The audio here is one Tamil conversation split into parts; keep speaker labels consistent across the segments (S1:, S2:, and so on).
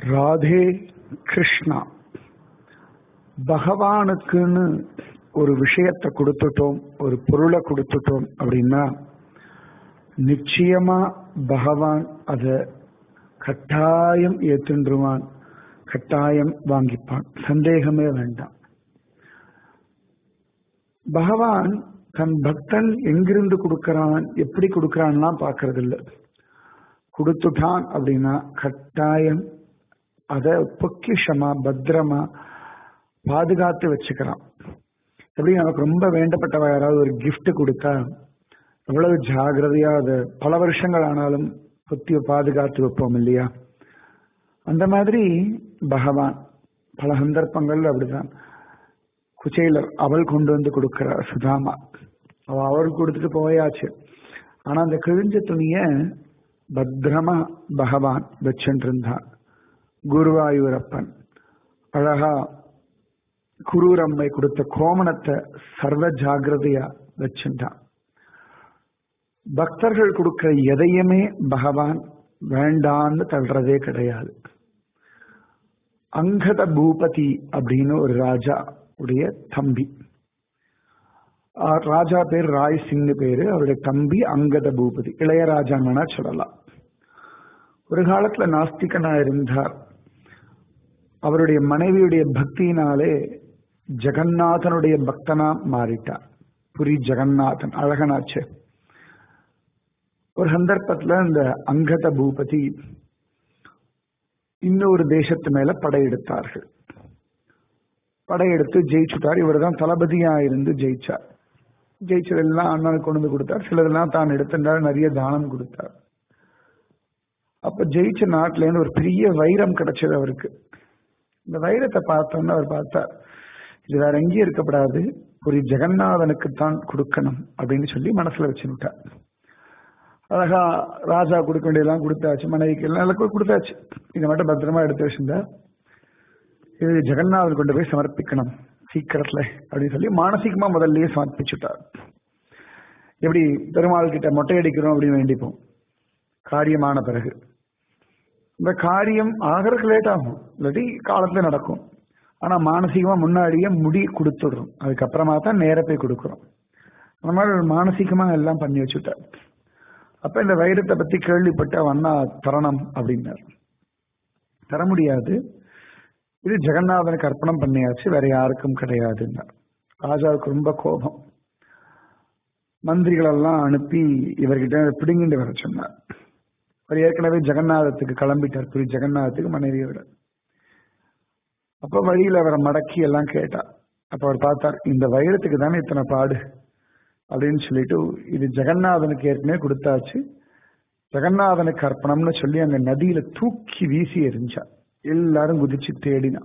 S1: ராதே கிருஷ்ணா பகவானுக்குன்னு ஒரு விஷயத்தை கொடுத்துட்டோம் ஒரு பொருளை கொடுத்துட்டோம் அப்படின்னா நிச்சயமா பகவான் அதை கட்டாயம் ஏத்துன்றுவான் கட்டாயம் வாங்கிப்பான் சந்தேகமே வேண்டாம் பகவான் தன் பக்தன் எங்கிருந்து கொடுக்கறான் எப்படி கொடுக்கறான்லாம் பார்க்கறது இல்லை கொடுத்துட்டான் அப்படின்னா கட்டாயம் அதை பொக்கிஷமா பத்திரமா பாதுகாத்து வச்சுக்கிறான் எப்படி நமக்கு ரொம்ப வேண்டப்பட்டவ யாராவது ஒரு gift கொடுத்தா எவ்வளவு ஜாகிரதையா அதை பல வருஷங்கள் ஆனாலும் பொத்தி பாதுகாத்து வைப்போம் இல்லையா அந்த மாதிரி பகவான் பல சந்தர்ப்பங்கள் அப்படிதான் குச்சைலர் அவள் கொண்டு வந்து கொடுக்கிறார் சுதாமா அவ அவருக்கு கொடுத்துட்டு போயாச்சு ஆனா அந்த கிழிஞ்ச துணிய பத்திரமா பகவான் வச்சுட்டு இருந்தான் குருவாயூரப்பன் அழகா குரூரம்மை கொடுத்த கோமணத்தை சர்வ ஜாகிரதையா வச்சுட்டான் பக்தர்கள் கொடுக்கிற எதையுமே பகவான் வேண்டான்னு தள்ளுறதே கிடையாது அங்கத பூபதி அப்படின்னு ஒரு ராஜா உடைய தம்பி ராஜா பேர் ராய் சிங் பேரு அவருடைய தம்பி அங்கத பூபதி இளையராஜான்னு சொல்லலாம் ஒரு காலத்துல நாஸ்திகனா இருந்தார் அவருடைய மனைவியுடைய பக்தியினாலே ஜெகநாதனுடைய பக்தனா மாறிட்டார் புரி ஜெகநாதன் அழகனாச்சு ஒரு சந்தர்ப்பத்துல இந்த அங்கத பூபதி இன்னொரு தேசத்து மேல படையெடுத்தார்கள் படையெடுத்து ஜெயிச்சுட்டார் இவர் தான் தளபதியா இருந்து ஜெயிச்சார் ஜெயிச்சதெல்லாம் அண்ணனுக்கு கொண்டு வந்து கொடுத்தார் சிலதெல்லாம் தான் எடுத்திருந்தார் நிறைய தானம் கொடுத்தார் அப்ப ஜெயிச்ச நாட்டுல இருந்து ஒரு பெரிய வைரம் கிடைச்சது அவருக்கு இந்த வைரத்தை பார்த்தோன்னு அவர் பார்த்தார் இது வேற எங்கேயும் இருக்கப்படாது ஒரு ஜெகநாதனுக்கு தான் கொடுக்கணும் அப்படின்னு சொல்லி மனசுல வச்சுட்டார் அழகா ராஜா கொடுக்க வேண்டியதெல்லாம் கொடுத்தாச்சு மனைவிக்கு எல்லாம் எல்லாருக்கும் கொடுத்தாச்சு இதை மட்டும் பத்திரமா எடுத்து வச்சிருந்தா இது ஜெகநாதன் கொண்டு போய் சமர்ப்பிக்கணும் சீக்கிரத்துல அப்படின்னு சொல்லி மானசீகமா முதல்லயே சமர்ப்பிச்சுட்டார் எப்படி பெருமாள் கிட்ட மொட்டை அடிக்கிறோம் அப்படின்னு வேண்டிப்போம் காரியமான பிறகு இந்த காரியம் ஆகிறதுக்கு லேட் ஆகும் இல்லாட்டி காலத்துல நடக்கும் ஆனா மானசீகமா முன்னாடியே முடி கொடுத்துடுறோம் அதுக்கப்புறமா தான் நேர போய் கொடுக்குறோம் அந்த மாதிரி மானசீகமா எல்லாம் பண்ணி வச்சுட்டார் அப்ப இந்த வைரத்தை பத்தி கேள்விப்பட்ட வண்ணா தரணும் அப்படின்னார் தர முடியாது இது ஜெகநாதனுக்கு அர்ப்பணம் பண்ணியாச்சு வேற யாருக்கும் கிடையாதுன்னார் ராஜாவுக்கு ரொம்ப கோபம் மந்திரிகள் எல்லாம் அனுப்பி இவர்கிட்ட பிடுங்கிட்டு வர சொன்னார் அவர் ஏற்கனவே ஜெகநாதத்துக்கு கிளம்பிட்டார் புரி ஜெகநாதத்துக்கு மனைவியோட அப்ப வழியில அவரை மடக்கி எல்லாம் கேட்டார் அப்ப அவர் பார்த்தார் இந்த வைரத்துக்கு தானே இத்தனை பாடு அப்படின்னு சொல்லிட்டு இது ஜெகநாதனுக்கு ஏற்கனவே கொடுத்தாச்சு ஜெகநாதனுக்கு அர்ப்பணம்னு சொல்லி அந்த நதியில தூக்கி வீசி எரிஞ்சா எல்லாரும் குதிச்சு தேடினா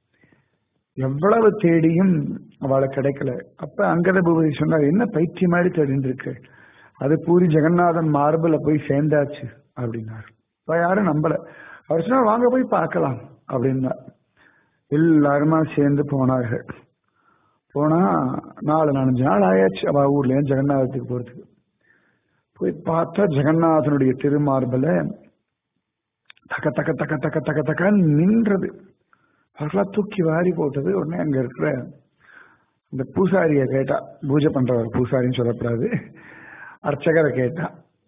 S1: எவ்வளவு தேடியும் அவளை கிடைக்கல அப்ப அங்கத பூபதி சொன்னார் என்ன பைத்தியம் மாதிரி தேடிட்டு இருக்கு அது பூரி ஜெகநாதன் மார்பிள போய் சேர்ந்தாச்சு அப்படின்னார் இப்ப யாரும் நம்பல அவர் சொன்னார் வாங்க போய் பார்க்கலாம் அப்படின்னா எல்லாருமா சேர்ந்து போனார்கள் போனா நாலு நாலஞ்சு நாள் ஆயாச்சு அவ ஊர்ல ஜெகநாதத்துக்கு போறதுக்கு போய் பார்த்தா ஜெகநாதனுடைய திருமார்பல தக்க தக்க தக்க தக்க தக்க தக்க நின்றது அவர்களா தூக்கி வாரி போட்டது உடனே அங்க இருக்கிற இந்த பூசாரிய கேட்டா பூஜை பண்றவர் பூசாரின்னு சொல்லக்கூடாது அர்ச்சகரை கேட்டா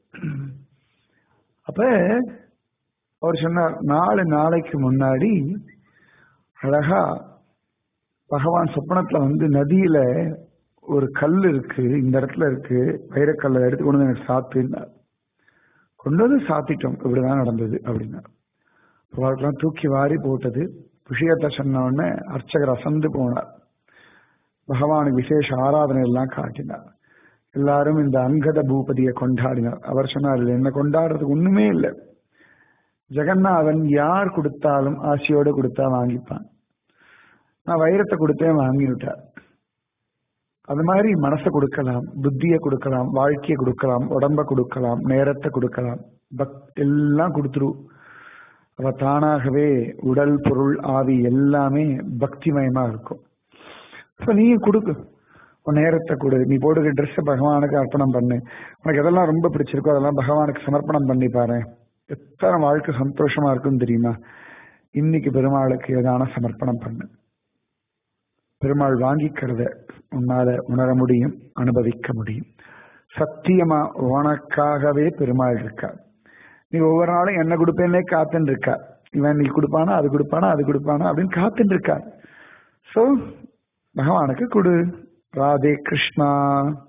S1: அப்ப அவர் சொன்னார் நாலு நாளைக்கு முன்னாடி அழகா பகவான் சொப்பனத்துல வந்து நதியில ஒரு கல் இருக்கு இந்த இடத்துல இருக்கு வைரக்கல்லை எடுத்து கொண்டு வந்து எனக்கு சாத்துனார் கொண்டு வந்து சாத்திட்டோம் இப்படிதான் நடந்தது அப்படின்னா அவர்களுக்கெல்லாம் தூக்கி வாரி போட்டது விஷயத்தை சொன்ன உடனே அர்ச்சகர் அசந்து போனார் பகவானுக்கு விசேஷ ஆராதனை எல்லாம் காட்டினார் எல்லாரும் இந்த அங்கத பூபதியை கொண்டாடினார் அவர் சொன்னார் என்ன கொண்டாடுறதுக்கு ஒண்ணுமே இல்லை ஜெகநாதன் யார் கொடுத்தாலும் ஆசையோடு கொடுத்தா வாங்கிப்பான் நான் வைரத்தை கொடுத்தேன் வாங்கி விட்டார் அது மாதிரி மனசை கொடுக்கலாம் புத்தியை கொடுக்கலாம் வாழ்க்கையை கொடுக்கலாம் உடம்ப கொடுக்கலாம் நேரத்தை கொடுக்கலாம் பக் எல்லாம் கொடுத்துரு அவ தானாகவே உடல் பொருள் ஆவி எல்லாமே பக்திமயமா இருக்கும் இப்ப நீ கொடுக்கு உன் நேரத்தை கொடு நீ போடுற ட்ரெஸ் பகவானுக்கு அர்ப்பணம் பண்ணு உனக்கு எதெல்லாம் ரொம்ப பிடிச்சிருக்கோ அதெல்லாம் பகவானுக்கு சமர்ப்பணம் பண்ணி பாரு எத்தனை வாழ்க்கை சந்தோஷமா இருக்குன்னு தெரியுமா இன்னைக்கு பெருமாளுக்கு ஏதான சமர்ப்பணம் பண்ணு பெருமாள் வாங்கிக்கிறத உன்னால உணர முடியும் அனுபவிக்க முடியும் சத்தியமா உனக்காகவே பெருமாள் இருக்கார் நீ ஒவ்வொரு நாளும் என்ன கொடுப்பேன்னே காத்துன்னு இருக்கா இவன் நீ கொடுப்பானா அது கொடுப்பானா அது கொடுப்பானா அப்படின்னு காத்துட்டு இருக்கார் சோ பகவானுக்கு கொடு ராதே கிருஷ்ணா